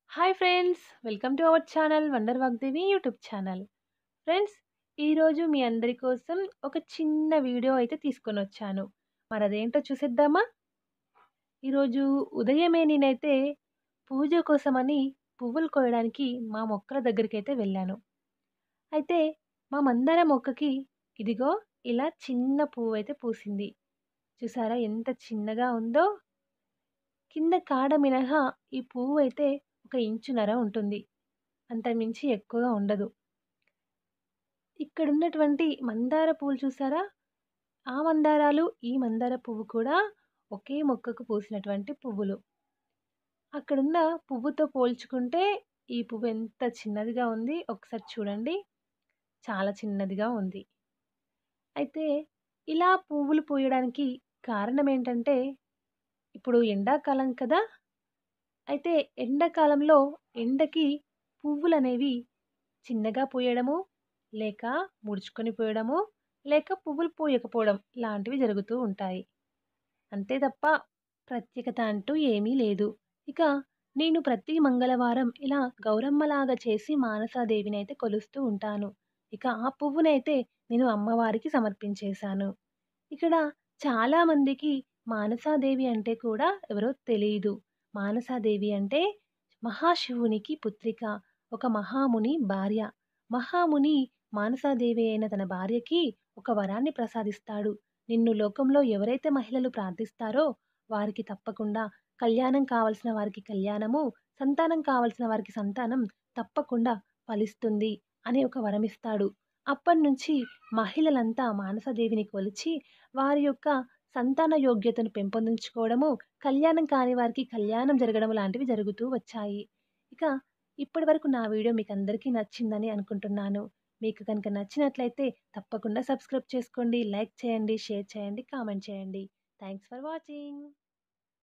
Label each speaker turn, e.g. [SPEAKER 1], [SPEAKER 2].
[SPEAKER 1] hi friends welcome to our channel wonder Vagdevi YouTube channel friends ఈరోజు మీ అందరి కోసం ఒక చిన్న వీడియో అయితే తీసుకొని వచ్చాను మరి అదేంటో చూసేద్దామా ఈరోజు ఉదయమే నేనైతే పూజ కోసమని పువ్వులు కోయడానికి మా మొక్కల దగ్గరికి అయితే వెళ్ళాను అయితే మా మందార మొక్కకి ఇదిగో ఇలా చిన్న పువ్వు అయితే పూసింది చూసారా ఎంత చిన్నగా ఉందో కింద కాడ మినహా ఈ పువ్వు అయితే ఒక ఇంచున్నర ఉంటుంది అంతమించి ఎక్కువగా ఉండదు ఇక్కడ ఉన్నటువంటి మందార పువ్వులు చూసారా ఆ మందారాలు ఈ మందార పువ్వు కూడా ఒకే మొక్కకు పూసినటువంటి పువ్వులు అక్కడున్న పువ్వుతో పోల్చుకుంటే ఈ పువ్వు ఎంత చిన్నదిగా ఉంది ఒకసారి చూడండి చాలా చిన్నదిగా ఉంది అయితే ఇలా పువ్వులు పూయడానికి కారణం ఏంటంటే ఇప్పుడు ఎండాకాలం కదా అయితే ఎండాకాలంలో ఎండకి పువ్వులు అనేవి చిన్నగా పూయడము లేక ముడుచుకొని పోయడము లేక పువ్వులు పూయకపోవడం లాంటివి జరుగుతూ ఉంటాయి అంతే తప్ప ప్రత్యేకత అంటూ ఏమీ లేదు ఇక నేను ప్రతి మంగళవారం ఇలా గౌరమ్మలాగా చేసి మానసాదేవిని అయితే కొలుస్తూ ఉంటాను ఇక ఆ పువ్వునైతే నేను అమ్మవారికి సమర్పించేశాను ఇక్కడ చాలామందికి మానసాదేవి అంటే కూడా ఎవరో తెలియదు మానసాదేవి అంటే మహాశివునికి పుత్రిక ఒక మహాముని భార్య మహాముని మానసాదేవి అయిన తన భార్యకి ఒక వరాన్ని ప్రసాదిస్తాడు నిన్ను లోకంలో ఎవరైతే మహిళలు ప్రార్థిస్తారో వారికి తప్పకుండా కళ్యాణం కావలసిన వారికి కళ్యాణము సంతానం కావలసిన వారికి సంతానం తప్పకుండా ఫలిస్తుంది అని ఒక వరమిస్తాడు అప్పటి నుంచి మహిళలంతా మానసదేవిని కొలిచి వారి యొక్క సంతాన యోగ్యతను పెంపొందించుకోవడము కళ్యాణం కాని వారికి కళ్యాణం జరగడం లాంటివి జరుగుతూ వచ్చాయి ఇక ఇప్పటి వరకు నా వీడియో మీకు అందరికీ నచ్చిందని అనుకుంటున్నాను మీకు కనుక నచ్చినట్లయితే తప్పకుండా సబ్స్క్రైబ్ చేసుకోండి లైక్ చేయండి షేర్ చేయండి కామెంట్ చేయండి థ్యాంక్స్ ఫర్ వాచింగ్